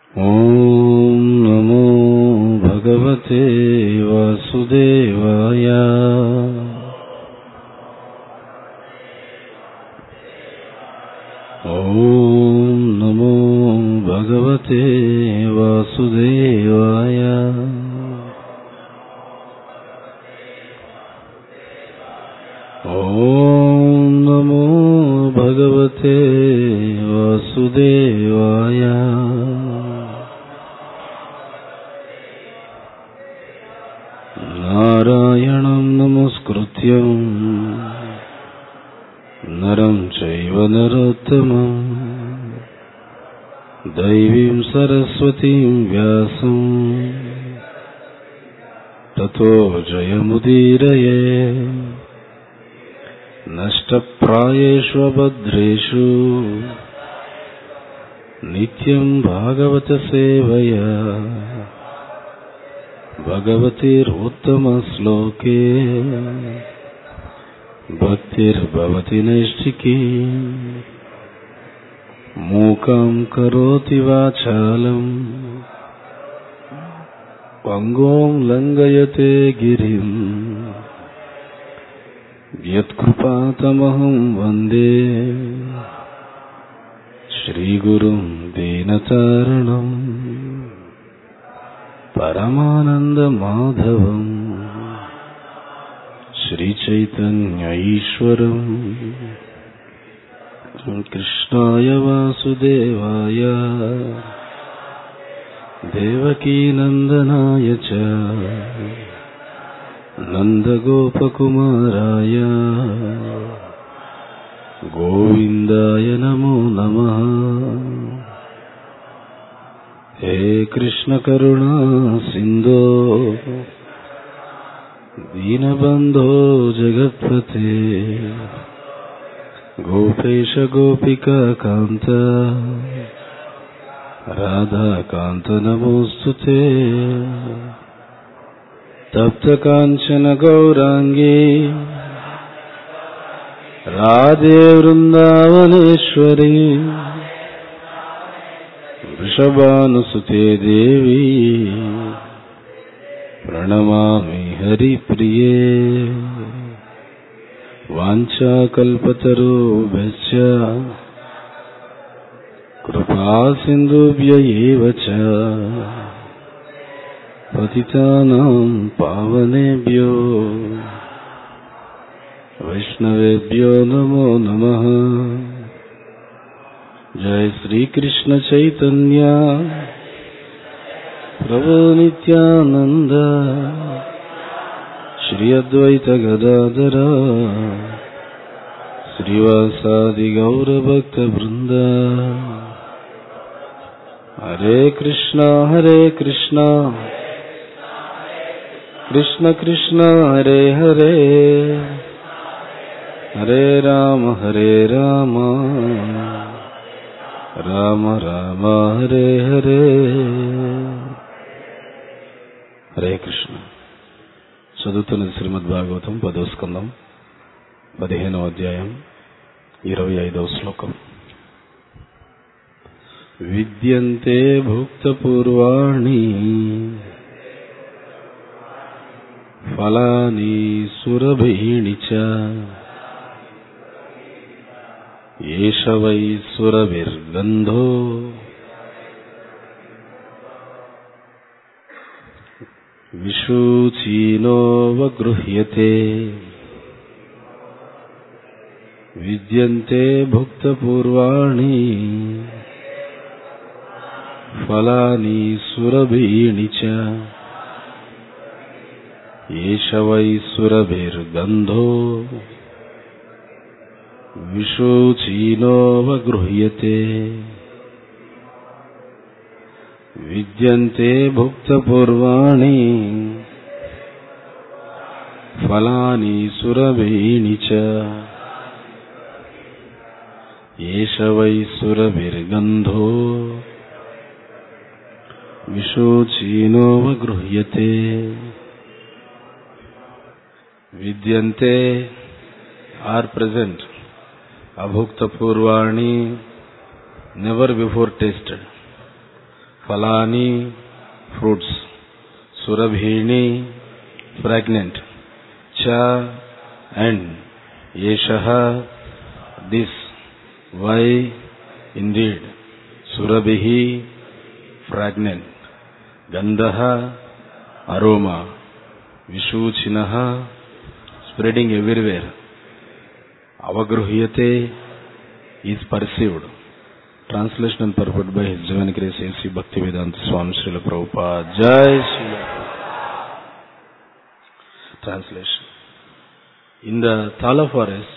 ॐ नमो भगवते वासुदेवाय ॐ नमो भगवते वासुदेवाय ॐ नमो भगवते वासुदेवाय नारायणं नमस्कृत्यम् नरं चैव नरोत्तमम् दैवीं सरस्वतीं व्यासम् ततो जयमुदीरये नष्टप्रायेष्वभद्रेषु नित्यं भागवतसेवया भगवतिरुत्तमश्लोके भक्तिर्भवति नैष्ठिकी मूकं करोति वाचालम् पङ्गों लङ्घयते गिरिम् यत्कृपातमहं वन्दे श्रीगुरुं दीनतारणम् परमानन्दमाधवम् श्रीचैतन्य ईश्वरम् कृष्णाय वासुदेवाय देवकीनन्दनाय च नन्दगोपकुमाराय गोविन्दाय नमो नमः हे कृष्णकरुणा सिन्धो दीनबन्धो जगत्पते गोपेश गोपिका कान्त राधाकान्त नमोऽस्तु ते तप्तकाञ्चन गौराङ्गी राधे वृन्दावनेश्वरी वृषभानुसुते देवी प्रणमामि हरिप्रिये वाञ्छाकल्पतरुभ्यश्च कृपासिन्धुभ्य एव च पतितानां पावनेभ्यो वैष्णवेभ्यो नमो नमः जय श्रीकृष्ण चैतन्य प्रभो नित्यानन्द श्री अद्वैत गदाधर श्रीवासादि गौरभक्तवृन्द हरे कृष्ण हरे कृष्ण कृष्ण कृष्ण हरे हरे हरे राम हरे राम రామ రామ హరే హరే హరే కృష్ణ చదువుతున్నది శ్రీమద్ భాగవతం పదో స్కందం పదిహేనవ అధ్యాయం ఇరవై ఐదవ శ్లోకం విద్యంతే భుక్తపూర్వాణి ఫలాని సురభీణి చ ఏష వై సురభిర్గంధో విషూచీనోవగృహ్యతే విద్యంతే భుక్తపూర్వాణి ఫలాని సురభీణి చ ఏష వై సురభిర్గంధో విషూచీనోవగృహ్యతే విద్యంతే భుక్తపూర్వాణి ఫలాని సురభీణి చ ఏష వై సురభిర్గంధో విషూచీనోవగృహ్యతే విద్యంతే are present abhukta purvani never before tasted ఫలాని ఫ్రూట్స్ సురభీణి ఫ్రాగ్నెంట్ చ అండ్ ఏష దిస్ వై ఇండీడ్ సురభి ఫ్రాగ్నెంట్ గంధ అరోమా విషూచిన స్ప్రెడింగ్ ఎవ్రీవేర్ అవగృహ్యతే is perceived translation and purport by his divine grace A C Bhaktivedanta Swami Srila Prabhupada జై Srila translation in the Tala forest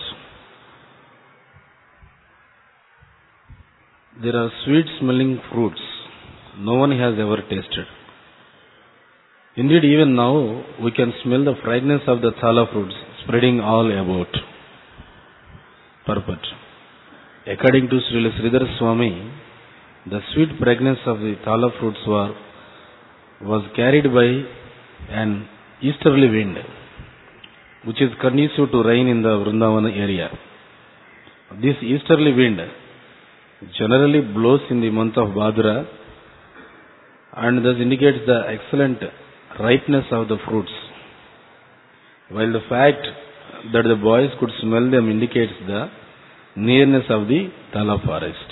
there are sweet smelling fruits no one has ever tasted. Indeed, even now we can smell the fragrance of the thala fruits spreading all about. Purport. According to Srila Sridhar Swami, the sweet fragrance of the thala fruits were, was carried by an easterly wind, which is conducive to rain in the Vrindavana area. This easterly wind generally blows in the month of Bhadra and thus indicates the excellent ripeness of the fruits. While the fact that the boys could smell them indicates the nearness of the Tala forest.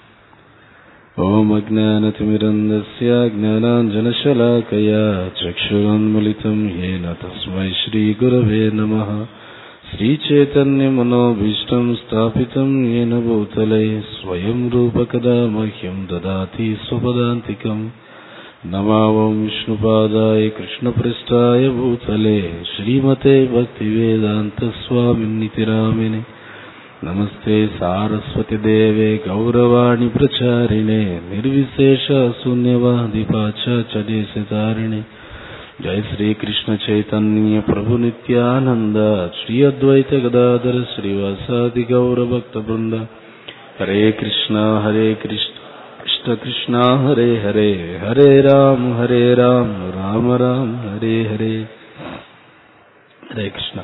ॐ अज्ञानतिमिरन्दस्य ज्ञानाञ्जनशलाकया चक्षुरोन्मिलितं येन तस्मै श्रीगुरवे नमः श्रीचैतन्यमनोभीष्टं स्थापितं येन भूतले स्वयं रूपकदा मह्यं ददाति स्वपदान्तिकम् नमावं विष्णुपादाय कृष्णपृष्ठाय भूतले श्रीमते भक्तिवेदान्तस्वामिन्नितिरामिने नमस्ते सारस्वतीदेवे गौरवाणि प्रचारिणे निर्विशेषशून्यवादिपाचाचदेशतारिणे जय श्री कृष्ण चैतन्य प्रभु नित्यानंद श्री अद्वैत गदाधर श्रीवासादि गौर भक्त वृंद हरे कृष्णा हरे कृष्ण कृष्ण कृष्णा हरे हरे हरे राम हरे राम राम राम हरे हरे హరే కృష్ణ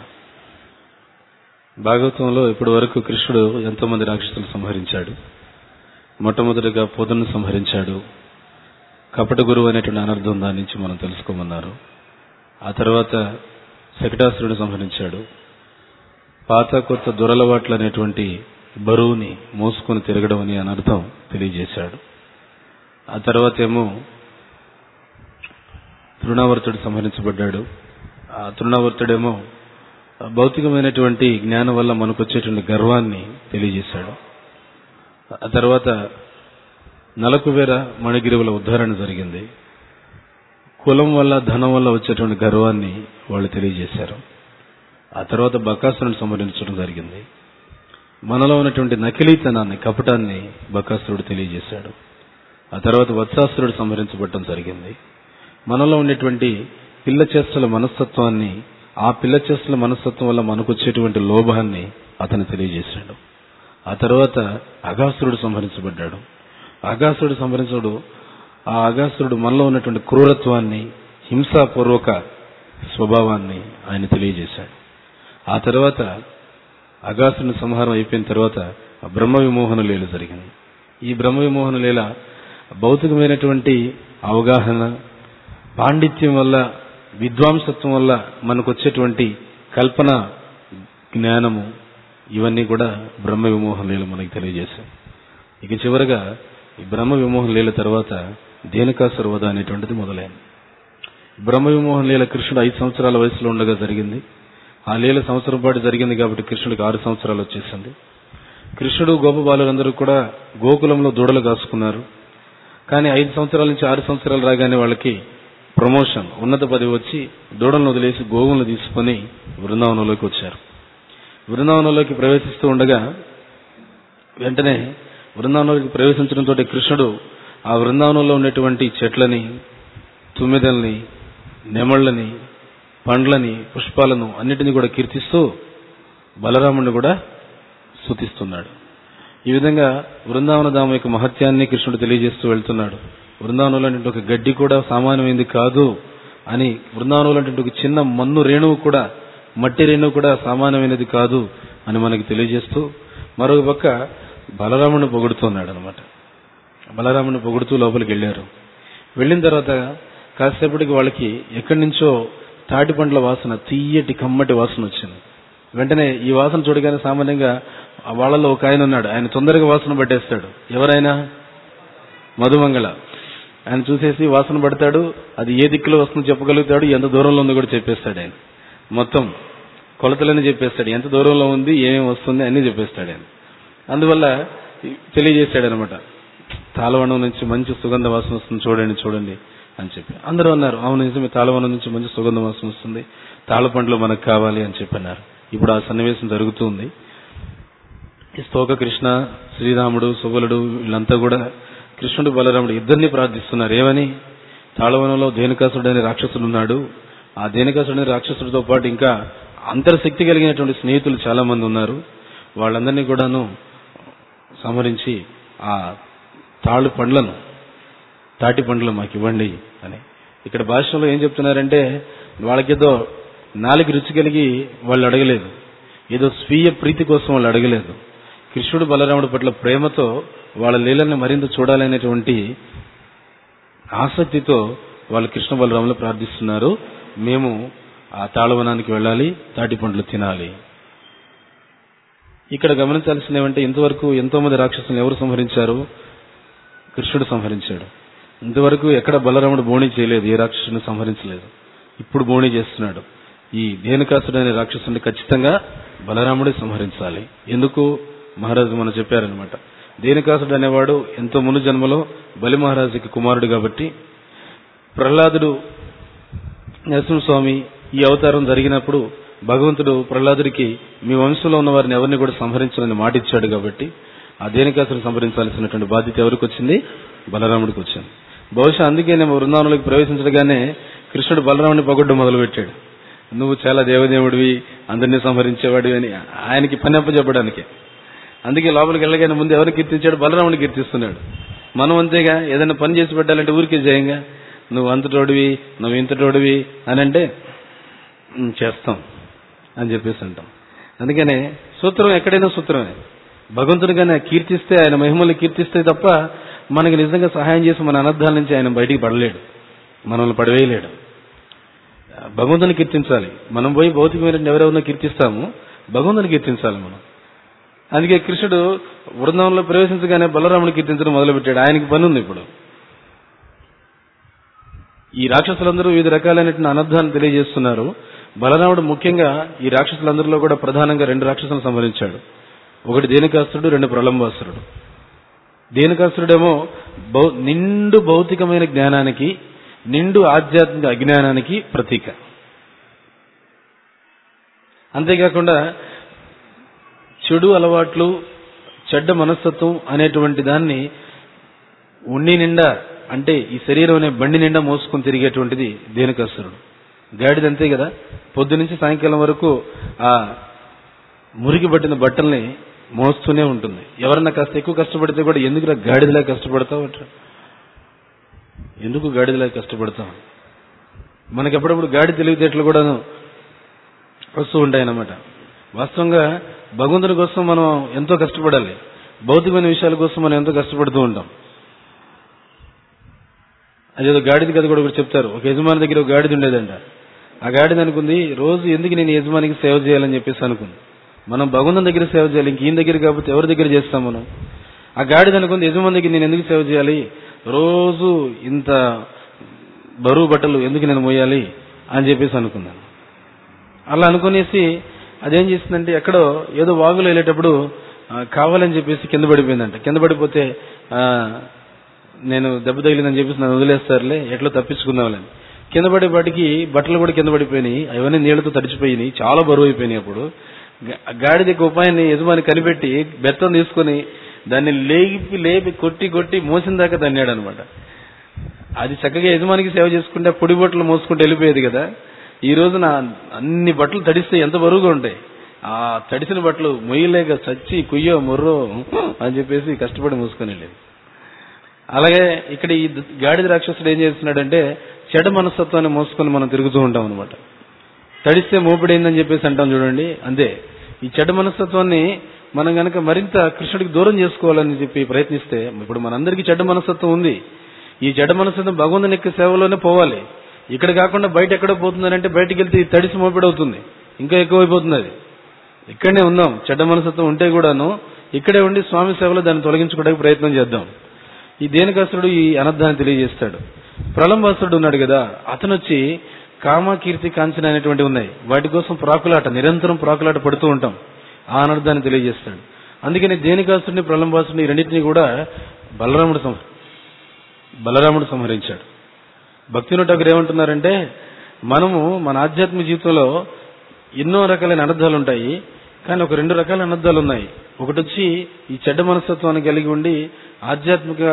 భాగవతంలో ఇప్పటి వరకు కృష్ణుడు ఎంతోమంది రాక్షసులు సంహరించాడు మొట్టమొదటిగా పొదను సంహరించాడు కపట గురువు అనేటువంటి అనర్థం దాని నుంచి మనం తెలుసుకోమన్నారు ఆ తర్వాత శకటాసురుడు సంహరించాడు పాత కొత్త దురలవాట్లు అనేటువంటి బరువుని మోసుకొని తిరగడం అని అనర్థం తెలియజేశాడు ఆ తర్వాత ఏమో తృణావర్తుడు సంహరించబడ్డాడు ఆ తృణావర్తుడేమో భౌతికమైనటువంటి జ్ఞానం వల్ల మనకు వచ్చేటువంటి గర్వాన్ని తెలియజేశాడు ఆ తర్వాత నలకువేర మణిగిరివుల ఉద్ధారణ జరిగింది కులం వల్ల ధనం వల్ల వచ్చేటువంటి గర్వాన్ని వాళ్ళు తెలియజేశారు ఆ తర్వాత బకాసురుని సంహరించడం జరిగింది మనలో ఉన్నటువంటి నకిలీతనాన్ని కపటాన్ని బకాసురుడు తెలియజేశాడు ఆ తర్వాత వత్సాసురుడు సంహరించబడటం జరిగింది మనలో ఉండేటువంటి పిల్ల చేష్టల మనస్తత్వాన్ని ఆ పిల్ల చేష్టల మనస్తత్వం వల్ల మనకు వచ్చేటువంటి లోభాన్ని అతను తెలియజేశాడు ఆ తర్వాత అగాసురుడు సంహరించబడ్డాడు అగాసురుడు సంహరించడు ఆ అగాసురుడు మనలో ఉన్నటువంటి క్రూరత్వాన్ని హింసాపూర్వక స్వభావాన్ని ఆయన తెలియజేశాడు ఆ తర్వాత అగాసుని సంహారం అయిపోయిన తర్వాత బ్రహ్మ విమోహన లీల జరిగింది ఈ బ్రహ్మ విమోహన లీల భౌతికమైనటువంటి అవగాహన పాండిత్యం వల్ల విద్వాంసత్వం వల్ల మనకు వచ్చేటువంటి కల్పన జ్ఞానము ఇవన్నీ కూడా బ్రహ్మ విమోహన లీల మనకి తెలియజేశాయి ఇక చివరగా ఈ బ్రహ్మ విమోహన లీల తర్వాత దేనికాసుర వధ అనేటువంటిది మొదలైంది బ్రహ్మ విమోహన లీల కృష్ణుడు ఐదు సంవత్సరాల వయసులో ఉండగా జరిగింది ఆ లీల సంవత్సరం పాటు జరిగింది కాబట్టి కృష్ణుడికి ఆరు సంవత్సరాలు వచ్చేసింది కృష్ణుడు గోపబాలులందరూ కూడా గోకులంలో దూడలు కాసుకున్నారు కానీ ఐదు సంవత్సరాల నుంచి ఆరు సంవత్సరాలు రాగానే వాళ్ళకి ప్రమోషన్ ఉన్నత పదవి వచ్చి దూడలను వదిలేసి గోవులను తీసుకొని బృందావనంలోకి వచ్చారు బృందావనంలోకి ప్రవేశిస్తూ ఉండగా వెంటనే బృందావనంలోకి ప్రవేశించడంతో కృష్ణుడు ఆ బృందావనంలో ఉన్నటువంటి చెట్లని తుమ్మిదల్ని నెమళ్ళని పండ్లని పుష్పాలను అన్నిటిని కూడా కీర్తిస్తూ బలరాముడిని కూడా స్థుతిస్తున్నాడు ఈ విధంగా బృందావన ధామ యొక్క మహత్యాన్ని కృష్ణుడు తెలియజేస్తూ వెళ్తున్నాడు బృందావనంలో ఒక గడ్డి కూడా సామాన్యమైంది కాదు అని బృందావనంలో ఒక చిన్న మన్ను రేణువు కూడా మట్టి రేణువు కూడా సామాన్యమైనది కాదు అని మనకి తెలియజేస్తూ మరొక పక్క బలరాముని పొగుడుతున్నాడు అనమాట బలరాముని పొగుడుతూ లోపలికి వెళ్ళారు వెళ్ళిన తర్వాత కాసేపటికి వాళ్ళకి ఎక్కడి నుంచో తాటి పండ్ల వాసన తీయటి కమ్మటి వాసన వచ్చింది వెంటనే ఈ వాసన చూడగానే సామాన్యంగా వాళ్ళలో ఒక ఆయన ఉన్నాడు ఆయన తొందరగా వాసన పట్టేస్తాడు ఎవరైనా మధుమంగళ ఆయన చూసేసి వాసన పడతాడు అది ఏ దిక్కులో వస్తుందో చెప్పగలుగుతాడు ఎంత దూరంలో ఉందో కూడా చెప్పేస్తాడు ఆయన మొత్తం కొలతలన్నీ చెప్పేస్తాడు ఎంత దూరంలో ఉంది ఏమేమి వస్తుంది అన్ని చెప్పేస్తాడు ఆయన అందువల్ల తెలియజేశాడు అనమాట తాళవనం నుంచి మంచి సుగంధ వాసన వస్తుంది చూడండి చూడండి అని చెప్పి అందరూ అన్నారు అవును నిజమే తాళవనం నుంచి మంచి సుగంధ వాసన వస్తుంది తాళపండ్లు మనకు కావాలి అని చెప్పి అన్నారు ఇప్పుడు ఆ సన్నివేశం జరుగుతుంది ఈ స్తోక కృష్ణ శ్రీరాముడు సుబలుడు వీళ్ళంతా కూడా కృష్ణుడు బలరాముడు ఇద్దరిని ప్రార్థిస్తున్నారు ఏమని తాళవనంలో ధేనుకాసుడు అనే రాక్షసుడు ఉన్నాడు ఆ ధేనుకాసుడు అనే రాక్షసుడితో పాటు ఇంకా అంతర్శక్తి కలిగినటువంటి స్నేహితులు చాలా మంది ఉన్నారు వాళ్ళందరినీ కూడాను సంహరించి ఆ తాళ్ళు పండ్లను తాటి పండ్లు మాకు ఇవ్వండి అని ఇక్కడ భాషలో ఏం చెప్తున్నారంటే వాళ్ళకేదో నాలుగు రుచి కలిగి వాళ్ళు అడగలేదు ఏదో స్వీయ ప్రీతి కోసం వాళ్ళు అడగలేదు కృష్ణుడు బలరాముడి పట్ల ప్రేమతో వాళ్ళ లీలల్ని మరింత చూడాలనేటువంటి ఆసక్తితో వాళ్ళు కృష్ణ బలరాములు ప్రార్థిస్తున్నారు మేము ఆ తాళవనానికి వెళ్ళాలి తాటి పండ్లు తినాలి ఇక్కడ గమనించాల్సింది ఏమంటే ఇంతవరకు ఎంతో మంది రాక్షసులను ఎవరు సంహరించారు కృష్ణుడు సంహరించాడు ఇంతవరకు ఎక్కడ బలరాముడు బోణి చేయలేదు ఏ రాక్షసుని సంహరించలేదు ఇప్పుడు బోణి చేస్తున్నాడు ఈ ధేనుకాసుడు అనే రాక్షసుని ఖచ్చితంగా బలరాముడే సంహరించాలి ఎందుకు మహారాజు మనం చెప్పారనమాట ధేనుకాసుడు అనేవాడు ఎంతో మును జన్మలో బలి మహారాజుకి కుమారుడు కాబట్టి ప్రహ్లాదుడు నరసింహస్వామి ఈ అవతారం జరిగినప్పుడు భగవంతుడు ప్రహ్లాదుడికి మీ వంశంలో ఉన్న వారిని ఎవరిని కూడా సంహరించాలని మాట ఇచ్చాడు కాబట్టి ఆ దేనికాసుని సంహరించాల్సినటువంటి బాధ్యత ఎవరికి వచ్చింది బలరాముడికి వచ్చింది బహుశా అందుకే నేను బృందావనంలోకి ప్రవేశించడగానే కృష్ణుడు బలరాముడిని పగొడ్డు మొదలుపెట్టాడు నువ్వు చాలా దేవదేవుడివి అందరినీ సంహరించేవాడివి అని ఆయనకి పని అప్పచెప్పడానికి అందుకే లోపలికి వెళ్ళగానే ముందు ఎవరు కీర్తించాడు బలరాముని కీర్తిస్తున్నాడు మనం అంతేగా ఏదైనా పని చేసి పెట్టాలంటే ఊరికే చేయంగా నువ్వు అంతటోడివి నువ్వు ఇంతటోడివి అని అంటే "ఉమ్, చేస్తాం అని చెప్పేసి అంటాం అందుకనే సూత్రం ఎక్కడైనా సూత్రమే భగవంతుడు కానీ కీర్తిస్తే ఆయన మహిమల్ని కీర్తిస్తే తప్ప మనకి నిజంగా సహాయం చేసి మన అనర్థాల నుంచి ఆయన బయటికి పడలేడు మనల్ని పడవేయలేడు భగవంతుని కీర్తించాలి మనం పోయి భౌతికమైన ఎవరెవరినో కీర్తిస్తాము భగవంతుని కీర్తించాలి మనం అందుకే కృష్ణుడు వృందావనంలో ప్రవేశించగానే బలరాముని కీర్తించడం మొదలుపెట్టాడు ఆయనకి పని ఉంది ఇప్పుడు ఈ రాక్షసులందరూ వివిధ రకాలైనటువంటి అనర్థాన్ని తెలియజేస్తున్నారు బలరాముడు ముఖ్యంగా ఈ రాక్షసులందరిలో కూడా ప్రధానంగా రెండు రాక్షసులను సంహరించాడు ఒకటి దేనికాసురుడు రెండు ప్రళంబాసురుడు దేనికాసురుడేమో భౌ నిండు భౌతికమైన జ్ఞానానికి నిండు ఆధ్యాత్మిక అజ్ఞానానికి ప్రతీక అంతేకాకుండా చెడు అలవాట్లు చెడ్డ మనస్తత్వం అనేటువంటి దాన్ని ఉన్ని నిండా అంటే ఈ శరీరం అనే బండి నిండా మోసుకొని తిరిగేటువంటిది దేనికసురుడు గాడిద అంతే కదా పొద్దు నుంచి సాయంకాలం వరకు ఆ మురికి పట్టిన బట్టల్ని మోస్తూనే ఉంటుంది ఎవరన్నా కాస్త ఎక్కువ కష్టపడితే కూడా ఎందుకు గాడిదలా కష్టపడతావు అంటారు ఎందుకు గాడిదలా కష్టపడతాం మనకి ఎప్పుడప్పుడు గాడి తెలివితేటలు కూడా వస్తూ ఉంటాయన్నమాట వాస్తవంగా భగవంతుని కోసం మనం ఎంతో కష్టపడాలి భౌతికమైన విషయాల కోసం మనం ఎంతో కష్టపడుతూ ఉంటాం అదేదో గాడిద కథ కూడా ఒకటి చెప్తారు ఒక యజమాని దగ్గర ఒక గాడిద ఉండేదంట ఆ గాడిద అనుకుంది రోజు ఎందుకు నేను యజమానికి సేవ చేయాలని చెప్పేసి అనుకుంది మనం భగవంతుని దగ్గర సేవ చేయాలి ఇంక ఈయన దగ్గర కాకపోతే ఎవరి దగ్గర చేస్తాం మనం ఆ గాడిద అనుకుంది యజమాని దగ్గర నేను ఎందుకు సేవ చేయాలి రోజు ఇంత బరువు బట్టలు ఎందుకు నేను మోయాలి అని చెప్పేసి అనుకున్నాను అలా అనుకునేసి అదేం చేసిందంటే ఎక్కడో ఏదో వాగులో వెళ్ళేటప్పుడు ఆ, కావాలని చెప్పేసి కింద పడిపోయిందంట కింద పడిపోతే ఆ, నేను దెబ్బ తగిలిందని చెప్పేసి నన్ను వదిలేస్తారులే ఎట్లా తప్పించుకుందామని కింద పడేపాటికి బట్టలు కూడా కింద పడిపోయినాయి అవన్నీ నీళ్లతో తడిచిపోయినాయి చాలా బరువు అయిపోయినాయి అప్పుడు గా- గాడిదకి ఉపాయాన్ని యజమాని కనిపెట్టి బెత్తం తీసుకొని దాన్ని లేపి లేపి కొట్టి కొట్టి మోసిన దాకా తన్నాడు అనమాట అది చక్కగా యజమానికి సేవ చేసుకుంటే ఆ పొడి బట్టలు మోసుకుంటూ వెళ్ళిపోయేది కదా ఈ రోజున అన్ని బట్టలు తడిస్తే ఎంత బరువుగా ఉంటాయి ఆ తడిసిన బట్టలు మొయ్యలేక చచ్చి కుయ్యో మొర్రో అని చెప్పేసి కష్టపడి మోసుకొని వెళ్ళేది అలాగే ఇక్కడ ఈ ద- గాడిద రాక్షసుడు ఏం చేస్తున్నాడంటే చెడ మనస్తత్వాన్ని మోసుకొని మనం తిరుగుతూ ఉంటాం అనమాట తడిస్తే మోపిడైందని చెప్పేసి అంటాం చూడండి అంతే ఈ చెడ్డ మనస్తత్వాన్ని మనం గనక మరింత కృష్ణుడికి దూరం చేసుకోవాలని చెప్పి ప్రయత్నిస్తే ఇప్పుడు మనందరికీ చెడ్డ మనస్తత్వం ఉంది ఈ జడ మనసుతో భగవంతుని యొక్క సేవలోనే పోవాలి ఇక్కడ కాకుండా బయట ఎక్కడో పోతుందని అంటే బయటికి వెళ్తే ఈ తడిసి మోపిడవుతుంది ఇంకా ఎక్కువైపోతుంది అది ఇక్కడనే ఉందాం చెడ్డ మనసుతో ఉంటే కూడాను ఇక్కడే ఉండి స్వామి సేవలో దాన్ని తొలగించుకోవడానికి ప్రయత్నం చేద్దాం ఈ దేనికాసురుడు ఈ అనర్థాన్ని తెలియజేస్తాడు ప్రళంబాసురుడు ఉన్నాడు కదా అతను వచ్చి కామ కీర్తి కాంచన అనేటువంటి ఉన్నాయి వాటి కోసం ప్రాకులాట నిరంతరం ప్రాకులాట పడుతూ ఉంటాం ఆ అనర్థాన్ని తెలియజేస్తాడు అందుకని దేనికాసుడిని ప్రళంబాసుడిని ఈ రెండింటినీ కూడా బలరాముడు సంహ బలరాముడు సంహరించాడు భక్తిలో ఠాకూర్ ఏమంటున్నారంటే మనము మన ఆధ్యాత్మిక జీవితంలో ఎన్నో రకాలైన అనర్థాలు ఉంటాయి కానీ ఒక రెండు రకాల అనర్థాలు ఉన్నాయి ఒకటి వచ్చి ఈ చెడ్డ మనస్తత్వాన్ని కలిగి ఉండి ఆధ్యాత్మిక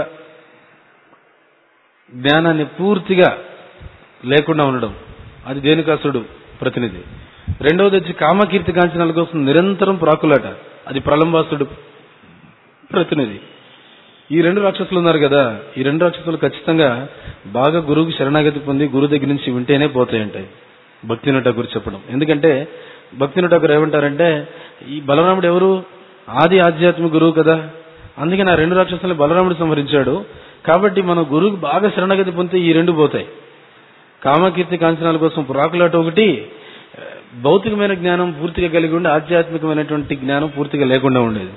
జ్ఞానాన్ని పూర్తిగా లేకుండా ఉండడం అది దేనికాసుడు ప్రతినిధి రెండవది వచ్చి కామకీర్తి కాంచనాల కోసం నిరంతరం ప్రాకులాట అది ప్రళంబాసుడు ప్రతినిధి ఈ రెండు రాక్షసులు ఉన్నారు కదా ఈ రెండు రాక్షసులు ఖచ్చితంగా బాగా గురువుకి శరణాగతి పొంది గురువు దగ్గర నుంచి వింటేనే పోతాయంటాయి భక్తి ఠాకూర్ చెప్పడం ఎందుకంటే భక్తి ఠాకూర్ ఏమంటారంటే ఈ బలరాముడు ఎవరు ఆది ఆధ్యాత్మిక గురువు కదా అందుకని ఆ రెండు రాక్షసుల్ని బలరాముడు సంహరించాడు కాబట్టి మన గురువుకి బాగా శరణాగతి పొందితే ఈ రెండు పోతాయి కామకీర్తి కాంచనాల కోసం పురాకులాట ఒకటి భౌతికమైన జ్ఞానం పూర్తిగా కలిగి ఉండి ఆధ్యాత్మికమైనటువంటి జ్ఞానం పూర్తిగా లేకుండా ఉండేది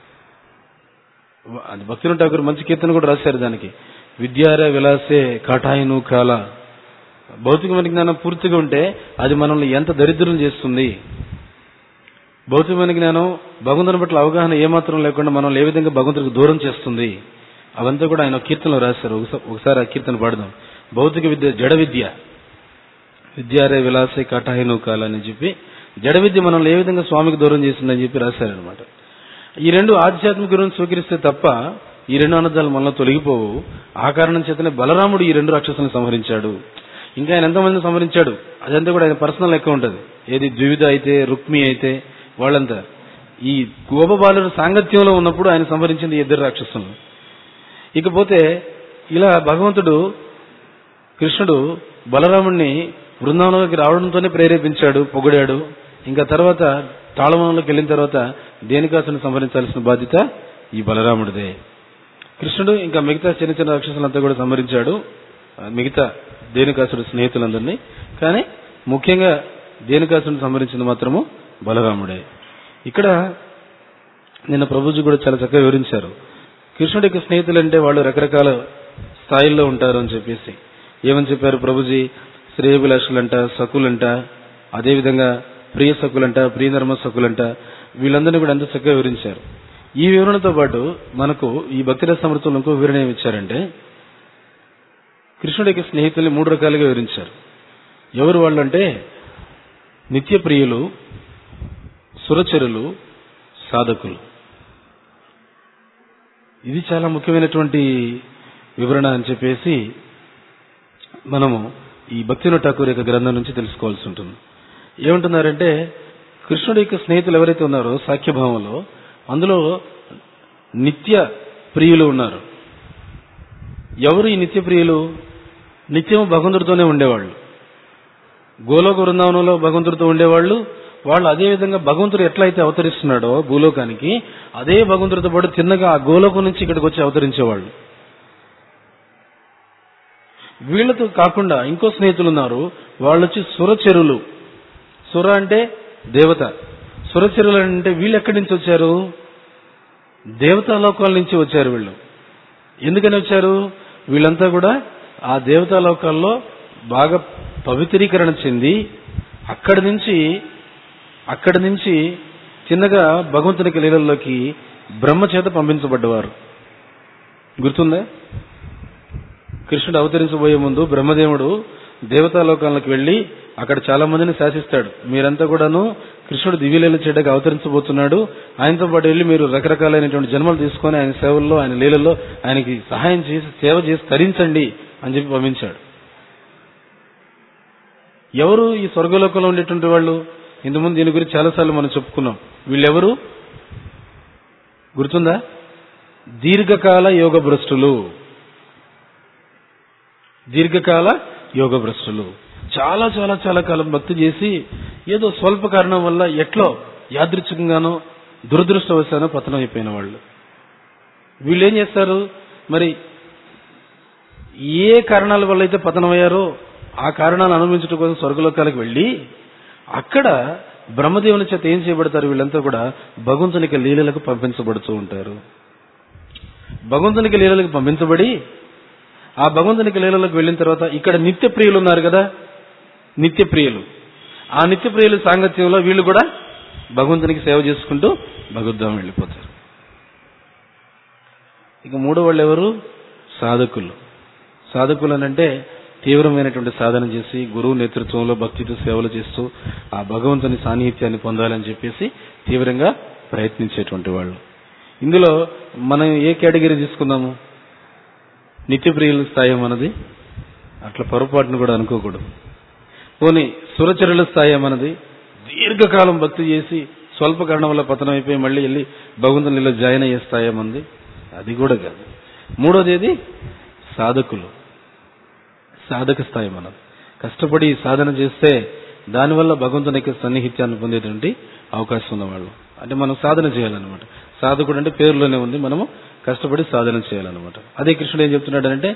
అది భక్తుల ఠాకూర్ మంచి కీర్తన కూడా రాశారు దానికి విద్యార విలాసే కాటాయను కాల భౌతికమైన జ్ఞానం పూర్తిగా ఉంటే అది మనల్ని ఎంత దరిద్రం చేస్తుంది భౌతికమైన జ్ఞానం భగవంతుని పట్ల అవగాహన ఏమాత్రం లేకుండా మనల్ని ఏ విధంగా భగవంతుడికి దూరం చేస్తుంది అవంతా కూడా ఆయన కీర్తనలో రాశారు ఒకసారి ఆ కీర్తన పాడదాం భౌతిక విద్య జడ విద్య విద్యారే విలాసే కటాయను కాలని చెప్పి జడ విద్య మనల్ని ఏ విధంగా స్వామికి దూరం చేసిందని చెప్పి రాశారనమాట ఈ రెండు ఆధ్యాత్మిక గురువుని స్వీకరిస్తే తప్ప ఈ రెండు అనర్థాలు మనలో తొలగిపోవు ఆ కారణం చేతనే బలరాముడు ఈ రెండు రాక్షసులను సంహరించాడు ఇంకా ఆయన ఎంతమందిని సంహరించాడు అదంతా కూడా ఆయన పర్సనల్ లెక్క ఉంటుంది ఏది ద్వివిధ అయితే రుక్మి అయితే వాళ్ళంతా ఈ గోపబాలుడు సాంగత్యంలో ఉన్నప్పుడు ఆయన సంహరించింది ఈ ఇద్దరు రాక్షసులను ఇకపోతే ఇలా భగవంతుడు కృష్ణుడు బలరాముణ్ణి బృందావనంలోకి రావడంతోనే ప్రేరేపించాడు పొగిడాడు ఇంకా తర్వాత తాళవనంలోకి వెళ్ళిన తర్వాత దేనికాసుని సంహరించాల్సిన బాధ్యత ఈ బలరాముడిదే కృష్ణుడు ఇంకా మిగతా చిన్న చిన్న రాక్షసులంతా కూడా సంహరించాడు మిగతా దేనికాసుడు స్నేహితులందరినీ కానీ ముఖ్యంగా దేనికాసుని సంహరించింది మాత్రము బలరాముడే ఇక్కడ నిన్న ప్రభుజీ కూడా చాలా చక్కగా వివరించారు కృష్ణుడి యొక్క స్నేహితులు అంటే వాళ్ళు రకరకాల స్థాయిల్లో ఉంటారు అని చెప్పేసి ఏమని చెప్పారు ప్రభుజీ శ్రేయభిలాషులంట సకులంట అదేవిధంగా ప్రియ సకులంట ప్రియధర్మ సకులంట వీళ్ళందరినీ కూడా ఎంత చక్కగా వివరించారు ఈ వివరణతో పాటు మనకు ఈ భక్తిరస సమృద్ధులు ఇంకో వివరణ ఏమి ఇచ్చారంటే కృష్ణుడి యొక్క స్నేహితుల్ని మూడు రకాలుగా వివరించారు ఎవరు వాళ్ళు అంటే నిత్య ప్రియులు సురచరులు సాధకులు ఇది చాలా ముఖ్యమైనటువంటి వివరణ అని చెప్పేసి మనము ఈ భక్తిన ఠాకూర్ యొక్క గ్రంథం నుంచి తెలుసుకోవాల్సి ఉంటుంది ఏమంటున్నారంటే కృష్ణుడి యొక్క స్నేహితులు ఎవరైతే ఉన్నారో సాఖ్యభావంలో అందులో నిత్య ప్రియులు ఉన్నారు ఎవరు ఈ నిత్య ప్రియులు నిత్యం భగవంతుడితోనే ఉండేవాళ్ళు గోలోక బృందావనంలో భగవంతుడితో ఉండేవాళ్ళు వాళ్ళు అదే విధంగా భగవంతుడు ఎట్లయితే అవతరిస్తున్నాడో భూలోకానికి అదే భగవంతుడితో పాటు తిన్నగా ఆ గోలోకం నుంచి ఇక్కడికి వచ్చి అవతరించేవాళ్ళు వీళ్ళతో కాకుండా ఇంకో స్నేహితులు ఉన్నారు వాళ్ళు వచ్చి సురచెరులు సుర అంటే దేవత సురచెరులు అంటే వీళ్ళు ఎక్కడి నుంచి వచ్చారు దేవతా లోకాల నుంచి వచ్చారు వీళ్ళు ఎందుకని వచ్చారు వీళ్ళంతా కూడా ఆ దేవతా లోకాల్లో బాగా పవిత్రీకరణ చెంది అక్కడి నుంచి అక్కడి నుంచి చిన్నగా భగవంతునికి లీలల్లోకి బ్రహ్మ చేత పంపించబడ్డవారు గుర్తుందా కృష్ణుడు అవతరించబోయే ముందు బ్రహ్మదేవుడు దేవతాలోకాలకు వెళ్లి అక్కడ చాలా మందిని శాసిస్తాడు మీరంతా కూడాను కృష్ణుడు దివ్యలీల చేయడానికి అవతరించబోతున్నాడు ఆయనతో పాటు వెళ్ళి మీరు రకరకాలైనటువంటి జన్మలు తీసుకొని ఆయన సేవల్లో ఆయన లీలల్లో ఆయనకి సహాయం చేసి సేవ చేసి తరించండి అని చెప్పి పంపించాడు ఎవరు ఈ స్వర్గలోకంలో ఉండేటువంటి వాళ్ళు ఇంతకుముందు దీని గురించి చాలాసార్లు మనం చెప్పుకున్నాం వీళ్ళెవరు గుర్తుందా దీర్ఘకాల యోగ భ్రష్టులు దీర్ఘకాల యోగ భ్రష్టులు చాలా చాలా చాలా కాలం భక్తి చేసి ఏదో స్వల్ప కారణం వల్ల ఎట్లో యాదృచ్ఛికంగానో దురదృష్టవశానో పతనం అయిపోయిన వాళ్ళు వీళ్ళు ఏం చేస్తారు మరి ఏ కారణాల వల్ల అయితే పతనమయ్యారో ఆ కారణాలను అనుభవించడం కోసం స్వర్గలోకాలకు వెళ్ళి అక్కడ బ్రహ్మదేవుని చేత ఏం చేయబడతారు వీళ్ళంతా కూడా భగవంతునికి లీలలకు పంపించబడుతూ ఉంటారు భగవంతునికి లీలలకు పంపించబడి ఆ భగవంతునికి లీలలకు వెళ్ళిన తర్వాత ఇక్కడ నిత్య ప్రియులు ఉన్నారు కదా నిత్య ప్రియులు ఆ నిత్య ప్రియుల సాంగత్యంలో వీళ్ళు కూడా భగవంతునికి సేవ చేసుకుంటూ భగవద్ధామం వెళ్ళిపోతారు ఇక మూడో వాళ్ళు ఎవరు సాధకులు సాధకులు అని అంటే తీవ్రమైనటువంటి సాధన చేసి గురువు నేతృత్వంలో భక్తితో సేవలు చేస్తూ ఆ భగవంతుని సాన్నిహిత్యాన్ని పొందాలని చెప్పేసి తీవ్రంగా ప్రయత్నించేటువంటి వాళ్ళు ఇందులో మనం ఏ కేటగిరీ తీసుకుందాము నిత్యప్రియుల స్థాయి మనది అట్లా పొరపాటును కూడా అనుకోకూడదు పోనీ సురచరుల స్థాయి మనది దీర్ఘకాలం భక్తి చేసి స్వల్ప కారణం వల్ల పతనం అయిపోయి మళ్ళీ వెళ్ళి భగవంతునిలో జాయిన్ అయ్యే స్థాయి మంది అది కూడా కాదు మూడోది ఏది సాధకులు సాధక స్థాయి మనం కష్టపడి సాధన చేస్తే దానివల్ల భగవంతుని యొక్క సన్నిహిత్యాన్ని పొందేటువంటి అవకాశం ఉన్నవాళ్ళు అంటే మనం సాధన చేయాలన్నమాట సాధకుడు అంటే పేరులోనే ఉంది మనము కష్టపడి సాధన చేయాలన్నమాట అదే కృష్ణుడు ఏం చెప్తున్నాడు అంటే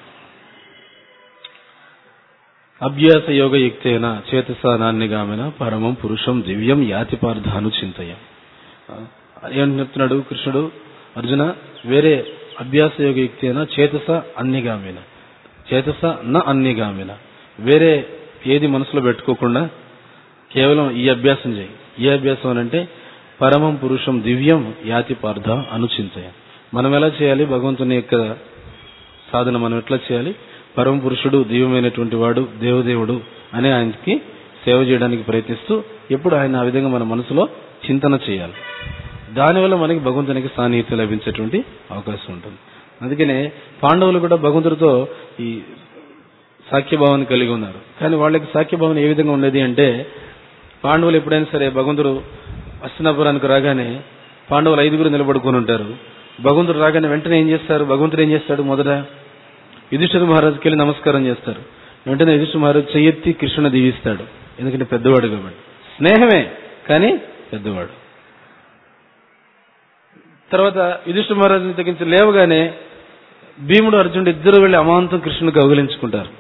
అభ్యాస యోగ యుక్తేన చేతస నాన్యగామిన పరమం పురుషం దివ్యం యాతి పార్థాను చింతయం ఏం చెప్తున్నాడు కృష్ణుడు అర్జున వేరే అభ్యాస యోగ యుక్తేన చేతస అన్యగామిన చేతస న అన్యగామిన వేరే ఏది మనసులో పెట్టుకోకుండా కేవలం ఈ అభ్యాసం చేయి ఏ అభ్యాసం అని అంటే పరమం పురుషం దివ్యం యాతి పార్థ అనుచింతయం మనం ఎలా చేయాలి భగవంతుని యొక్క సాధన మనం ఎట్లా చేయాలి పరమ పురుషుడు దివ్యమైనటువంటి వాడు దేవదేవుడు అని ఆయనకి సేవ చేయడానికి ప్రయత్నిస్తూ ఎప్పుడు ఆయన ఆ విధంగా మన మనసులో చింతన చేయాలి దానివల్ల మనకి భగవంతునికి సాన్నిహిత్యం లభించేటువంటి అవకాశం ఉంటుంది అందుకనే పాండవులు కూడా భగవంతుడితో ఈ సాఖ్యభావాన్ని కలిగి ఉన్నారు కానీ వాళ్ళకి సాఖ్యభావం ఏ విధంగా ఉండేది అంటే పాండవులు ఎప్పుడైనా సరే భగవంతుడు అస్తినాపురానికి రాగానే పాండవులు ఐదుగురు నిలబడుకొని ఉంటారు భగవంతుడు రాగానే వెంటనే ఏం చేస్తారు భగవంతుడు ఏం చేస్తాడు మొదట యుధిష్ఠిర మహారాజుకి వెళ్ళి నమస్కారం చేస్తారు వెంటనే యుధిష్ఠిర మహారాజు చెయ్యెత్తి కృష్ణుని దీవిస్తాడు ఎందుకంటే పెద్దవాడు కాబట్టి స్నేహమే కానీ పెద్దవాడు తర్వాత యుధిష్ఠిర మహారాజుని తగ్గించి లేవగానే భీముడు అర్జునుడు ఇద్దరు వెళ్లి అమాంతం కృష్ణుని కౌగిలించుకుంటారు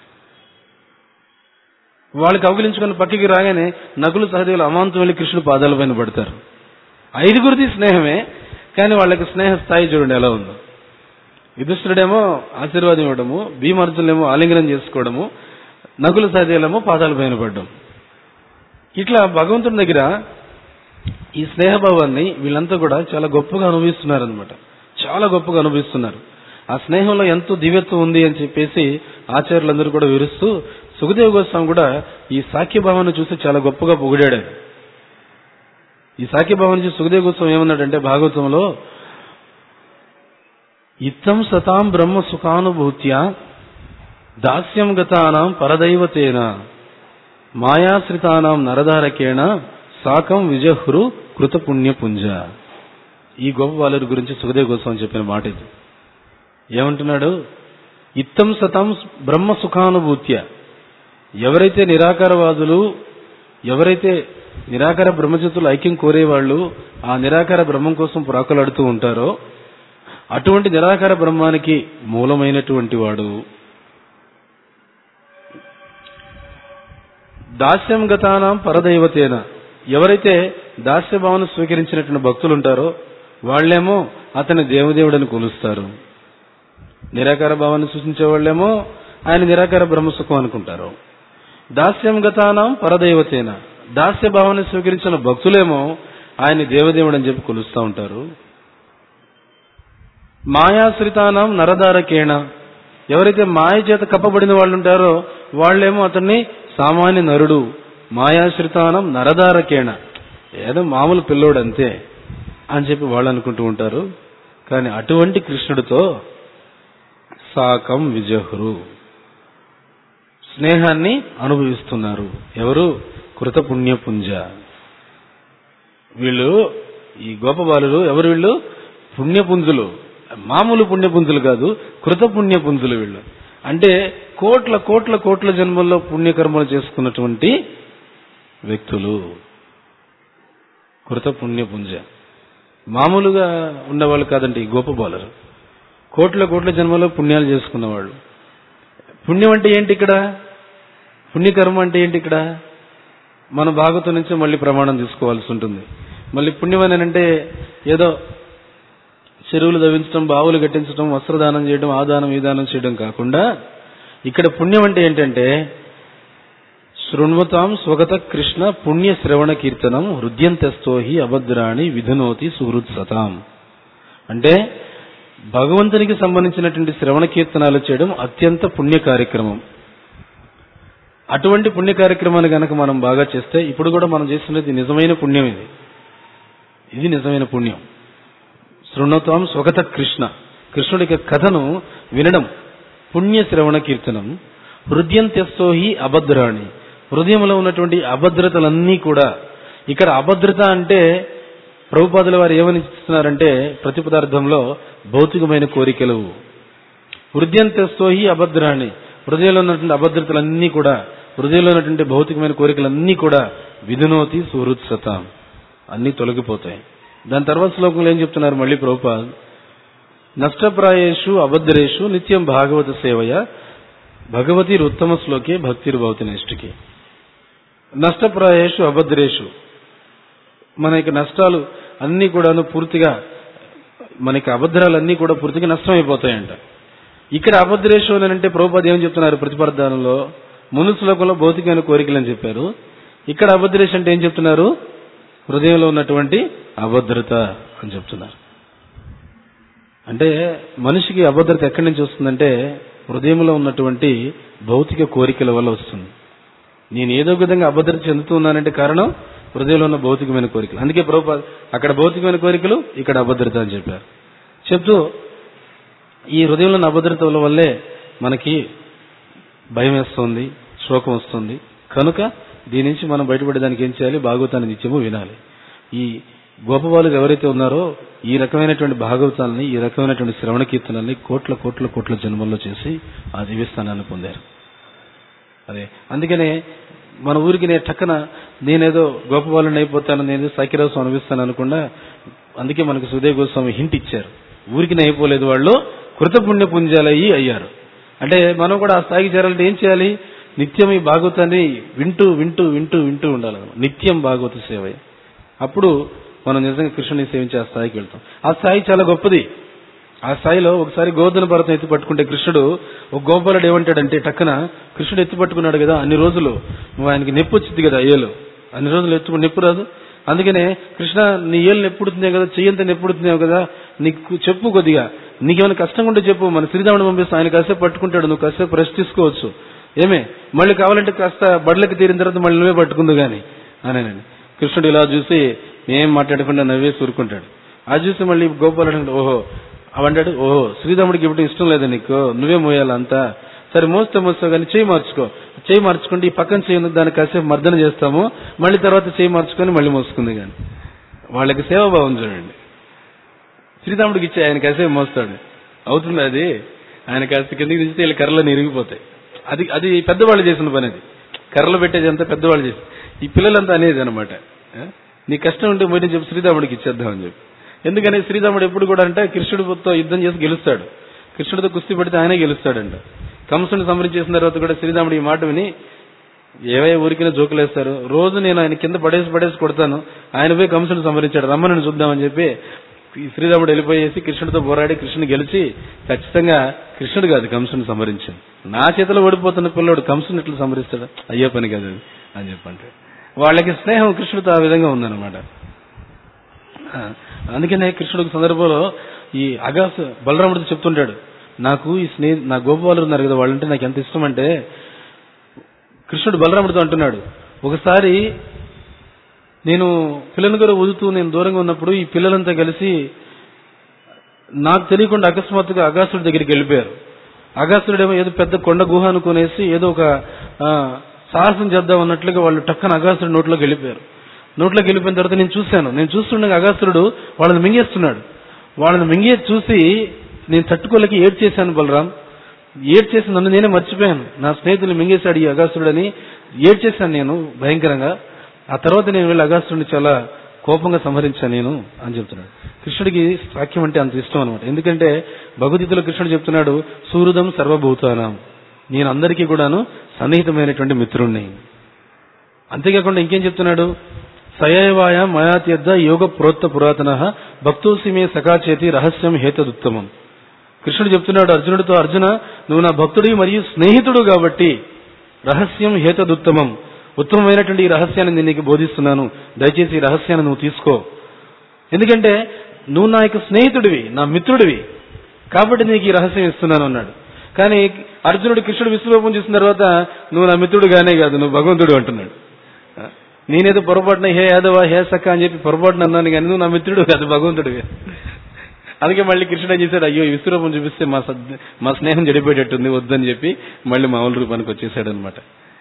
వాళ్ళు కౌగిలించుకుని పక్కకి రాగానే నకులు సహదేవులు అమాంతం వెళ్లి కృష్ణుడు పాదాల పైన పడతారు ఐదుగురిది స్నేహమే కానీ వాళ్ళకి స్నేహ స్థాయి చూడండి ఎలా ఉందో యుధిష్ఠుడేమో ఆశీర్వాదం ఇవ్వడము భీమార్జునులేమో ఆలింగనం చేసుకోవడము నకుల సహదేవులేమో పాదాల పైన పడడం ఇట్లా భగవంతుని దగ్గర ఈ స్నేహభావాన్ని వీళ్ళంతా కూడా చాలా గొప్పగా అనుభవిస్తున్నారనమాట చాలా గొప్పగా అనుభవిస్తున్నారు ఆ స్నేహంలో ఎంతో దివ్యత్వం ఉంది అని చెప్పేసి ఆచార్యులందరూ కూడా వివరిస్తూ సుఖదేవ్ గోస్వామి కూడా ఈ సాఖ్యభావాన్ని చూసి చాలా గొప్పగా పొగిడాడు ఆయన. ఈ సాఖ్యభావాన్ని చూసి సుఖదేవ్ గోస్వామి ఏమన్నాడంటే భాగవతంలో ఇత్తం సతాం బ్రహ్మ సుఖానుభూత్య దాస్యం గతానాం పరదైవతేన మాయాశ్రితానాం నరదారకేణ సాకం విజహ్రు కృత పుణ్యపుంజ ఈ గొప్ప వాళ్ళ గురించి సుఖదేవ్ గోస్వామి చెప్పిన మాట ఇది ఏమంటున్నాడు ఇత్తం సతం బ్రహ్మ సుఖానుభూత్య ఎవరైతే నిరాకారవాదులు ఎవరైతే నిరాకార బ్రహ్మచిత్తులు ఐక్యం కోరేవాళ్ళు ఆ నిరాకార బ్రహ్మం కోసం ప్రాకులాడుతూ ఉంటారో అటువంటి నిరాకార బ్రహ్మానికి మూలమైనటువంటి వాడు దాస్యం గతానాం పరదైవతేన ఎవరైతే దాస్య భావన స్వీకరించినటువంటి భక్తులు ఉంటారో వాళ్ళేమో అతని దేవదేవుడని కొలుస్తారు నిరాకార భావాన్ని సూచించే వాళ్ళేమో ఆయన నిరాకార బ్రహ్మసుఖం అనుకుంటారు దాస్యం గతానాం పరదైవతేన దాస్య భావాన్ని స్వీకరించిన భక్తులేమో ఆయన దేవదేవుడు అని చెప్పి కొలుస్తూ ఉంటారు మాయాశ్రితానం నరదారకేణ ఎవరైతే మాయ చేత కప్పబడిన వాళ్ళు ఉంటారో వాళ్ళేమో అతన్ని సామాన్య నరుడు మాయాశ్రితానం నరదారకేణ ఏదో మామూలు పిల్లోడు అంతే అని చెప్పి వాళ్ళు అనుకుంటూ ఉంటారు కానీ అటువంటి కృష్ణుడితో సాకం విజహ్రు స్నేహాన్ని అనుభవిస్తున్నారు ఎవరు కృత పుణ్యపుంజ వీళ్ళు ఈ గోపబాలులు ఎవరు వీళ్ళు పుణ్యపుంజులు మామూలు పుణ్యపుంజులు కాదు కృత పుణ్యపుంజులు వీళ్ళు అంటే కోట్ల కోట్ల కోట్ల జన్మల్లో పుణ్యకర్మలు చేసుకున్నటువంటి వ్యక్తులు కృత పుణ్యపుంజ మామూలుగా ఉన్నవాళ్ళు కాదండి ఈ గోపబాలరు కోట్ల కోట్ల జన్మలో పుణ్యాలు చేసుకున్నవాళ్ళు పుణ్యం అంటే ఏంటి ఇక్కడ పుణ్యకర్మ అంటే ఏంటి ఇక్కడ మన భాగవతం నుంచి మళ్ళీ ప్రమాణం తీసుకోవాల్సి ఉంటుంది మళ్ళీ పుణ్యం అని అంటే ఏదో చెరువులు దవించడం బావులు కట్టించడం వస్త్రదానం చేయడం ఆ దానం ఈ దానం చేయడం కాకుండా ఇక్కడ పుణ్యం అంటే ఏంటంటే శృణ్వతాం స్వగత కృష్ణ పుణ్య శ్రవణ కీర్తనం హృద్యంతస్థోహి అభద్రాణి విధునోతి సుహృత్సతాం అంటే భగవంతునికి సంబంధించినటువంటి శ్రవణ కీర్తనాలు చేయడం అత్యంత పుణ్య కార్యక్రమం అటువంటి పుణ్య కార్యక్రమాన్ని గనక మనం బాగా చేస్తే ఇప్పుడు కూడా మనం చేస్తున్నది నిజమైన పుణ్యం ఇది ఇది నిజమైన పుణ్యం శృణోతాం స్వగత కృష్ణ కృష్ణుడి యొక్క కథను వినడం పుణ్య శ్రవణ కీర్తనం హృదయంత్యస్తోహి అభద్రాణి హృదయంలో ఉన్నటువంటి అభద్రతలన్నీ కూడా ఇక్కడ అభద్రత అంటే ప్రభుపాదుల వారు ఏమని ఇస్తున్నారంటే ప్రతి పదార్థంలో భౌతికమైన కోరికలు హృదయంతస్తోహి అభద్రాణి హృదయంలో ఉన్నటువంటి అభద్రతలన్నీ కూడా హృదయంలో ఉన్నటువంటి భౌతికమైన కోరికలన్నీ కూడా విధునోతి సుహృత్సతాం అన్నీ తొలగిపోతాయి దాని తర్వాత శ్లోకంలో ఏం చెప్తున్నారు మళ్ళీ ప్రభుపాద్ నష్టప్రాయేషు అభద్రేషు నిత్యం భాగవత సేవయ భగవతి ఉత్తమ శ్లోకే భక్తిర్భవతి నెక్స్ట్కి నష్టప్రాయేషు అభద్రేషు మన యొక్క నష్టాలు అన్నీ కూడాను పూర్తిగా మనకి అభద్రాలన్నీ కూడా పూర్తిగా నష్టమైపోతాయంట ఇక్కడ అభద్రేషు అని అంటే ప్రభుపాద ఏం చెప్తున్నారు ప్రతిపర్ధానంలో ముందు శ్లోకంలో భౌతికమైన కోరికలు అని చెప్పారు ఇక్కడ అభద్రేష్ అంటే ఏం చెప్తున్నారు హృదయంలో ఉన్నటువంటి అభద్రత అని చెప్తున్నారు అంటే మనిషికి అభద్రత ఎక్కడి నుంచి వస్తుందంటే హృదయంలో ఉన్నటువంటి భౌతిక కోరికల వల్ల వస్తుంది నేను ఏదో ఒక విధంగా అభద్రత చెందుతూ ఉన్నానంటే కారణం హృదయంలో ఉన్న భౌతికమైన కోరికలు అందుకే ప్రభుపాద అక్కడ భౌతికమైన కోరికలు ఇక్కడ అభద్రత అని చెప్పారు చెప్తూ ఈ హృదయంలో ఉన్న అభద్రతల వల్లే మనకి భయం వేస్తుంది శోకం వస్తుంది కనుక దీని నుంచి మనం బయటపడేదానికి ఏం చేయాలి భాగవతాన్ని నిత్యము వినాలి ఈ గోపవాళ్ళు ఎవరైతే ఉన్నారో ఈ రకమైనటువంటి భాగవతాలని ఈ రకమైనటువంటి శ్రవణ కీర్తనల్ని కోట్ల కోట్ల కోట్ల జన్మల్లో చేసి ఆ దివ్యస్థానాన్ని పొందారు అదే అందుకనే మన ఊరికి నేను టక్కన నేనేదో గోపవాళ్ళని అయిపోతాను నేను సాకిరాసం అనిపిస్తాను అనుకుండా అందుకే మనకు సుదేవ్ గోస్వామి హింట్ ఇచ్చారు ఊరికి అయిపోలేదు వాళ్ళు కృతపుణ్య పుంజాలయ్యి అయ్యారు అంటే మనం కూడా ఆ స్థాయికి చేరాలంటే ఏం చేయాలి నిత్యం ఈ భాగవతాన్ని వింటూ వింటూ వింటూ వింటూ ఉండాలి నిత్యం భాగవత సేవ అప్పుడు మనం నిజంగా కృష్ణుని సేవించే ఆ స్థాయికి వెళ్తాం ఆ స్థాయి చాలా గొప్పది ఆ స్థాయిలో ఒకసారి గోధున పర్వతం ఎత్తి పట్టుకుంటే కృష్ణుడు ఒక గోపాలుడు ఏమంటాడంటే టక్కన కృష్ణుడు ఎత్తి పట్టుకున్నాడు కదా అన్ని రోజులు నువ్వు ఆయనకి నొప్పి వచ్చింది కదా ఏలు అన్ని రోజులు ఎత్తుకుని నొప్పి రాదు అందుకనే కృష్ణ నీ ఏళ్ళు నెప్పుడుతున్నాయి కదా చెయ్యంత నెప్పుడుతున్నావు కదా నీకు చెప్పు కొద్దిగా నీకేమైనా కష్టంగా ఉంటే చెప్పు మన శ్రీరాముడు పంపిస్తే ఆయన కాసేపు పట్టుకుంటాడు నువ్వు కాసేపు రెస్ట్ తీసుకోవచ్చు ఏమే మళ్ళీ కావాలంటే కాస్త బడులకు తీరిన తర్వాత మళ్ళీ నువ్వే పట్టుకుందు గాని అనేనండి కృష్ణుడు ఇలా చూసి ఏం మాట్లాడకుండా నవ్వేసి ఊరుకుంటాడు అది చూసి మళ్ళీ గోపాలుడు ఓహో అవంటాడు ఓహో శ్రీరాముడికి ఇప్పుడు ఇష్టం లేదు నీకు నువ్వే మోయాలి అంతా సరే మోస్తే మోస్తావు కానీ చేయి మార్చుకో చేయి మార్చుకుంటే ఈ పక్కన చేయి దాన్ని కాసేపు మర్దన చేస్తాము మళ్ళీ తర్వాత చేయి మార్చుకొని మళ్ళీ మోసుకుంది కానీ వాళ్ళకి సేవాభావం చూడండి శ్రీరాముడికి ఇచ్చే ఆయన కాసేపు మోస్తాడు అవుతుంది అది ఆయన కాస్త కిందికి దించితే వీళ్ళ కర్రలు ఇరిగిపోతాయి అది అది పెద్దవాళ్ళు చేసిన పని అది కర్రలు పెట్టేది అంతా పెద్దవాళ్ళు చేసి ఈ పిల్లలంతా అనేది అనమాట నీ కష్టం ఉంటే మొదటి చెప్పి శ్రీరాముడికి ఇచ్చేద్దామని చెప్పి ఎందుకని శ్రీరాముడు ఎప్పుడు కూడా అంటే కృష్ణుడితో యుద్ధం చేసి గెలుస్తాడు కృష్ణుడితో కుస్తీ పడితే ఆయనే గెలుస్తాడంట కంసుని సంహరించేసిన తర్వాత కూడా శ్రీరాముడు ఈ మాట విని ఏవే ఊరికిన జోకులేస్తారు రోజు నేను ఆయన కింద పడేసి పడేసి కొడతాను ఆయన పోయి కంసుని సంహరించాడు రమ్మని చూద్దామని చెప్పి ఈ శ్రీరాముడు వెళ్ళిపోయేసి కృష్ణుడితో పోరాడి కృష్ణుని గెలిచి ఖచ్చితంగా కృష్ణుడు కాదు కంసుని సంహరించాడు నా చేతిలో ఓడిపోతున్న పిల్లోడు కంసుని ఎట్లా సంహరిస్తాడు అయ్యే పని కాదు అది అని చెప్పంటే వాళ్ళకి స్నేహం కృష్ణుడితో ఆ విధంగా ఉందన్నమాట అందుకనే కృష్ణుడికి సందర్భంలో ఈ అగాస్ బలరాముడితో చెప్తుంటాడు నాకు ఈ స్నేహి నా గోపాలు ఉన్నారు కదా వాళ్ళంటే నాకు ఎంత ఇష్టం అంటే కృష్ణుడు బలరాముడితో అంటున్నాడు ఒకసారి నేను పిల్లల గారు వదుతూ నేను దూరంగా ఉన్నప్పుడు ఈ పిల్లలంతా కలిసి నాకు తెలియకుండా అకస్మాత్తుగా అగాసుడి దగ్గరికి వెళ్ళిపోయారు అగాసుడేమో ఏదో పెద్ద కొండ గుహ అనుకునేసి ఏదో ఒక సాహసం చేద్దాం అన్నట్లుగా వాళ్ళు టక్కన అగాసుడి నోట్లోకి వెళ్ళిపోయారు నోట్లోకి వెళ్ళిపోయిన తర్వాత నేను చూశాను నేను చూస్తుండగా అగాసురుడు వాళ్ళని మింగేస్తున్నాడు వాళ్ళని మింగే చూసి నేను తట్టుకోలేక ఏడ్ చేశాను బలరాం ఏడ్ చేసి నన్ను నేనే మర్చిపోయాను నా స్నేహితులు మింగేశాడు ఈ అగాసురుడని ఏడ్ చేశాను నేను భయంకరంగా ఆ తర్వాత నేను వెళ్ళి అగాసురుడిని చాలా కోపంగా సంహరించాను నేను అని చెప్తున్నాడు కృష్ణుడికి వాక్యం అంటే అంత ఇష్టం అనమాట ఎందుకంటే భగవద్గీతలో కృష్ణుడు చెప్తున్నాడు సూర్యుదం సర్వభూతానం నేను అందరికీ కూడాను సన్నిహితమైనటువంటి మిత్రుణ్ణి అంతేకాకుండా ఇంకేం చెప్తున్నాడు సయవాయ మయాత్యద్ద యోగ ప్రోత్త పురాతన భక్తోసి మే సకాచేతి రహస్యం హేతదుత్తమం కృష్ణుడు చెప్తున్నాడు అర్జునుడితో అర్జున నువ్వు నా భక్తుడివి మరియు స్నేహితుడు కాబట్టి రహస్యం హేతదుత్తమం ఉత్తమమైనటువంటి ఈ రహస్యాన్ని నేను నీకు బోధిస్తున్నాను దయచేసి ఈ రహస్యాన్ని నువ్వు తీసుకో ఎందుకంటే నువ్వు నా యొక్క స్నేహితుడివి నా మిత్రుడివి కాబట్టి నీకు ఈ రహస్యం ఇస్తున్నాను అన్నాడు కానీ అర్జునుడు కృష్ణుడు విశ్వరూపం చూసిన తర్వాత నువ్వు నా మిత్రుడుగానే కాదు నువ్వు భగవంతుడు అంటున్నాడు నేనేదో పొరపాటున హే యాదవ హే సక్క అని చెప్పి పొరపాటున అన్నాను కానీ నువ్వు నా మిత్రుడు కాదు భగవంతుడివి అందుకే మళ్ళీ కృష్ణుడు ఏం చేశాడు అయ్యో ఈ విశ్వరూపం చూపిస్తే మా సద్- మా స్నేహం చెడిపోయేటట్టుంది వద్దని చెప్పి మళ్ళీ మామూలు రూపానికి వచ్చేసాడు అనమాట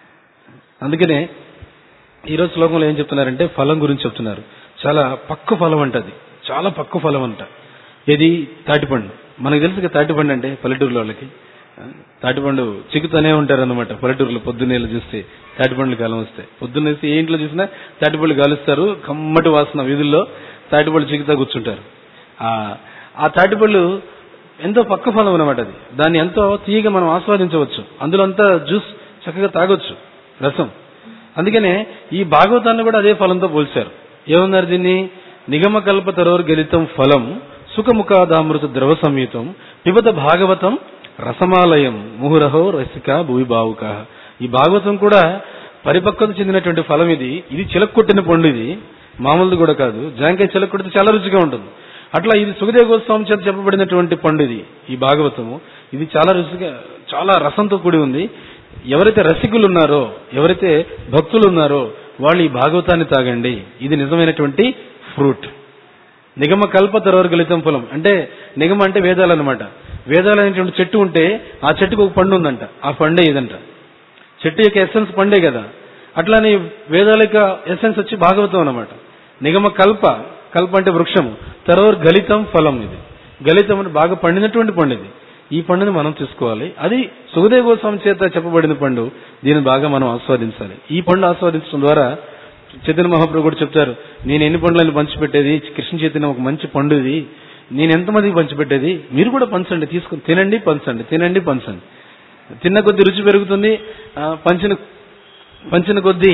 అందుకనే ఈరోజు శ్లోకంలో ఏం చెప్తున్నారంటే ఫలం గురించి చెప్తున్నారు చాలా పక్కు ఫలం అంట అది చాలా పక్కు ఫలం అంట ఇది తాటిపండు మనకు తెలుసు కదా తాటిపండు అంటే పల్లెటూరులో వాళ్ళకి ఆ, తాటిపండు చిక్కుతూనే ఉంటారు అనమాట పల్లెటూరులో పొద్దున్నేళ్ళు చూస్తే తాటిపండ్లు కాలం వస్తే పొద్దున్నేసి ఏ ఇంట్లో చూసినా తాటిపళ్ళు కాలుస్తారు కమ్మటి వాసన వీధుల్లో తాటిపళ్ళు చిక్కుతా కూర్చుంటారు ఆ ఆ తాటిపళ్ళు ఎంతో పక్క ఫలం అనమాట అది దాన్ని ఎంతో తీయగా మనం ఆస్వాదించవచ్చు అందులో అంతా జ్యూస్ చక్కగా తాగొచ్చు రసం అందుకనే ఈ భాగవతాన్ని కూడా అదే ఫలంతో పోల్చారు ఏమన్నారు దీన్ని నిగమ కల్ప తరోర్ గలితం ఫలం సుఖముఖాదామృత ద్రవ సంయుతం పిబత భాగవతం రసమాలయం ముహురహో రసిక భూమి బావుక ఈ భాగవతం కూడా పరిపక్వత చెందినటువంటి ఫలం ఇది ఇది చిలక్కొట్టిన పండు ఇది మామూలుది కూడా కాదు జాంకాయ చిలక్కొడితే చాలా రుచిగా ఉంటుంది అట్లా ఇది సుఖదేవ గోస్వామి చేత చెప్పబడినటువంటి పండు ఇది ఈ భాగవతము ఇది చాలా రుచిగా చాలా రసంతో కూడి ఉంది ఎవరైతే రసికులు ఉన్నారో ఎవరైతే భక్తులు ఉన్నారో వాళ్ళు ఈ భాగవతాన్ని తాగండి ఇది నిజమైనటువంటి ఫ్రూట్ నిగమ కల్ప తరవర్గలితం ఫలం అంటే నిగమ అంటే వేదాలు అనమాట వేదాలు అనేటువంటి చెట్టు ఉంటే ఆ చెట్టుకు ఒక పండు ఉందంట ఆ పండే ఇదంట చెట్టు యొక్క ఎసెన్స్ పండే కదా అట్లానే వేదాల యొక్క ఎసెన్స్ వచ్చి భాగవతం అన్నమాట నిగమ కల్ప కల్ప అంటే వృక్షము తరోర్ గలితం ఫలం ఇది గలితం అంటే బాగా పండినటువంటి పండు ఇది ఈ పండుని మనం తీసుకోవాలి అది సుఖదేవ గోస్వామి చేత చెప్పబడిన పండు దీన్ని బాగా మనం ఆస్వాదించాలి ఈ పండు ఆస్వాదించడం ద్వారా చైతన్య మహాప్రభు కూడా చెప్తారు నేను ఎన్ని పండ్లను పంచిపెట్టేది కృష్ణ చైతన్యం ఒక మంచి పండు ఇది నేను ఎంతమందికి పంచిపెట్టేది మీరు కూడా పంచండి తీసుకుని తినండి పంచండి తినండి పంచండి తిన్న కొద్దీ రుచి పెరుగుతుంది ఆ, పంచిన పంచిన కొద్దీ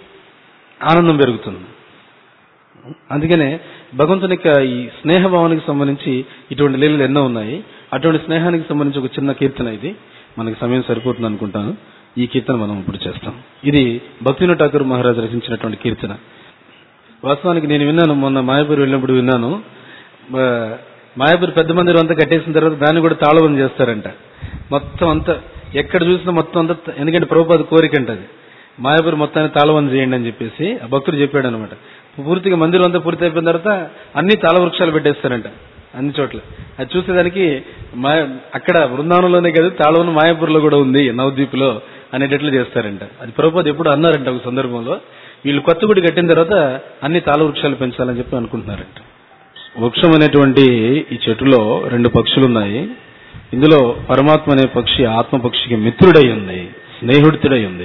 ఆనందం పెరుగుతుంది అందుకనే భగవంతుని యొక్క ఈ స్నేహ భావానికి సంబంధించి ఇటువంటి లీలలు ఎన్నో ఉన్నాయి అటువంటి స్నేహానికి సంబంధించి ఒక చిన్న కీర్తన ఇది మనకి సమయం సరిపోతుంది అనుకుంటాను ఈ కీర్తన మనం ఇప్పుడు చేస్తాం ఇది భక్తిన ఠాకూర్ మహారాజ్ రచించినటువంటి కీర్తన వాస్తవానికి నేను విన్నాను మొన్న మాయాపూర్ వెళ్ళినప్పుడు విన్నాను ఆ, మాయాపూర్ పెద్ద మందిరం అంతా కట్టేసిన తర్వాత దాన్ని కూడా తాళవం చేస్తారంట మొత్తం అంతా ఎక్కడ చూసినా మొత్తం అంతా ఎందుకంటే ప్రభుపాద కోరిక అంట అది మాయాపూర్ మొత్తాన్ని తాళవం చేయండి అని చెప్పేసి ఆ భక్తుడు చెప్పాడు అనమాట పూర్తిగా మందిరం అంతా పూర్తి అయిపోయిన తర్వాత అన్ని తాళ వృక్షాలు పెట్టేస్తారంట అన్ని చోట్ల అది చూసేదానికి మాయ అక్కడ బృందావనంలోనే కాదు తాళవన మాయాపూర్లో కూడా ఉంది నవద్వీప్లో అనేటట్లు చేస్తారంట అది ప్రభుపాద ఎప్పుడు అన్నారంట ఒక సందర్భంలో వీళ్ళు కొత్త గుడి కట్టిన తర్వాత అన్ని తాళ వృక్షాలు పెంచాలని చెప్పి అనుకుంటున్నారంట వృక్షం అనేటువంటి ఈ చెట్టులో రెండు పక్షులు ఉన్నాయి ఇందులో పరమాత్మ అనే పక్షి ఆత్మ పక్షికి మిత్రుడై ఉంది స్నేహితుడై ఉంది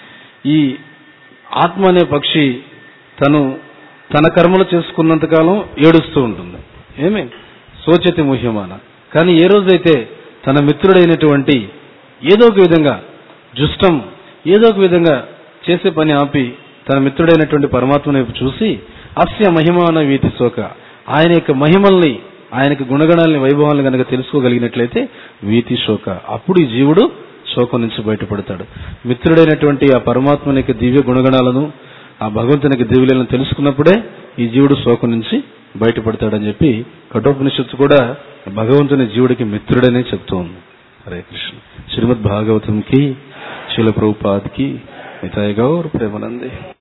ఈ ఆత్మ అనే పక్షి తను తన కర్మలు చేసుకున్నంతకాలం ఏడుస్తూ ఉంటుంది ఏమి సోచతి ముహ్యమాన కానీ ఏ రోజైతే తన మిత్రుడైనటువంటి ఏదో ఒక విధంగా జుష్టం ఏదో ఒక విధంగా చేసే పని ఆపి తన మిత్రుడైనటువంటి పరమాత్మ వైపు చూసి అస్య మహిమాన వీతి శోక ఆయన యొక్క మహిమల్ని ఆయనకి గుణగణాలని వైభవాలను కనుక తెలుసుకోగలిగినట్లయితే వీతి శోక అప్పుడు ఈ జీవుడు శోకం నుంచి బయటపడతాడు మిత్రుడైనటువంటి ఆ పరమాత్మని యొక్క దివ్య గుణగణాలను ఆ భగవంతునికి దివ్యులను తెలుసుకున్నప్పుడే ఈ జీవుడు శోకం నుంచి బయటపడతాడని చెప్పి కఠోపనిషత్తు కూడా భగవంతుని జీవుడికి మిత్రుడనే చెప్తూ ఉంది హరే కృష్ణ శ్రీమద్ భాగవతం కి శిల ప్రభుపాద్ కి మితాయి గౌర్ ప్రేమనంది